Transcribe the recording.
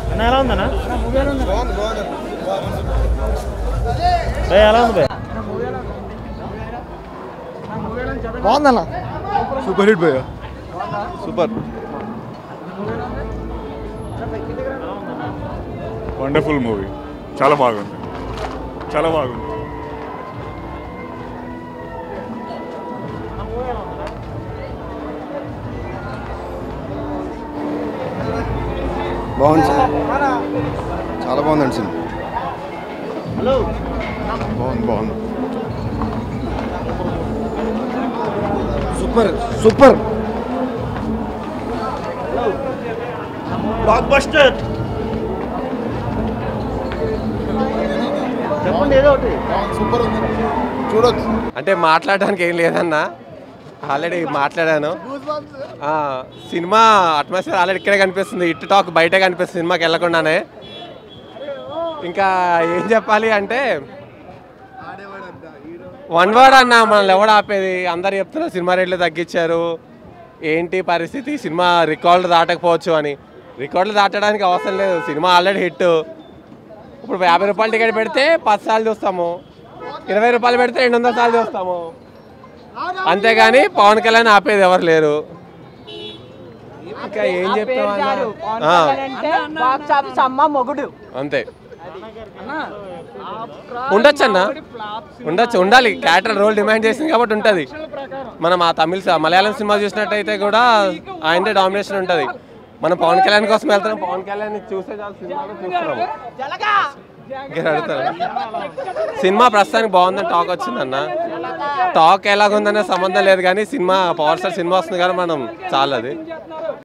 అన్న ఎలా ఉందన్నా భయ్ ఎలా ఉంది భయ్ బాగుందన్న సూపర్ హిట్ భయ్య సూపర్ వండర్ఫుల్ మూవీ చాలా బాగుంది చాలా బాగుంది బాగుంది సార్ చాలా బాగుందండి సినిమా హలో బాగుంది బాగుంది సూపర్ సూపర్ బ్లాక్ బస్టర్ చెప్పండి ఏదో ఒకటి సూపర్ ఉంది చూడొచ్చు అంటే మాట్లాడడానికి ఏం లేదన్నా ఆల్రెడీ మాట్లాడాను ఆ, సినిమా అట్మాస్ఫియర్ ఆల్రెడీ ఇక్కడే కనిపిస్తుంది ఇట్ టాక్ బయటే కనిపిస్తుంది సినిమాకి వెళ్ళకుండానే ఇంకా ఏం చెప్పాలి అంటే వన్ వర్డ్ అన్న మనల్ని ఎవడు ఆపేది అందరు చెప్తున్నారు సినిమా రేట్లు తగ్గించారు ఏంటి పరిస్థితి సినిమా రికార్డులు దాటకపోవచ్చు అని రికార్డులు దాటడానికి అవసరం లేదు సినిమా ఆల్రెడీ హిట్ ఇప్పుడు యాభై రూపాయలు టికెట్ పెడితే పది సార్లు చూస్తాము ఇరవై రూపాయలు పెడితే రెండు వందల సార్లు చూస్తాము అంతేగాని పవన్ కళ్యాణ్ ఆపేది ఎవరు లేరు ఇంకా ఏం చెప్తామన్నా బాక్స్ ఆఫీస్ అమ్మ మొగుడు అంతే ఉండొచ్చు అన్న ఉండొచ్చు ఉండాలి క్యారెక్టర్ రోల్ డిమాండ్ చేసింది కాబట్టి ఉంటుంది మనం ఆ తమిళ స- మలయాళం సినిమా చూసినట్టయితే కూడా ఆయనదే డామినేషన్ ఉంటుంది మనం పవన్ కళ్యాణ్ కోసం వెళ్తున్నాం పవన్ కళ్యాణ్ చూసే చాలు సినిమాలో చూస్తున్నాము ఇంకా అడుగుతారు సినిమా ప్రస్తుతానికి బాగుందని టాక్ వచ్చిందన్న టాక్ ఎలాగుందనే సంబంధం లేదు కానీ సినిమా పవర్ స్టార్ సినిమా వస్తుంది కానీ మనం చాలు అది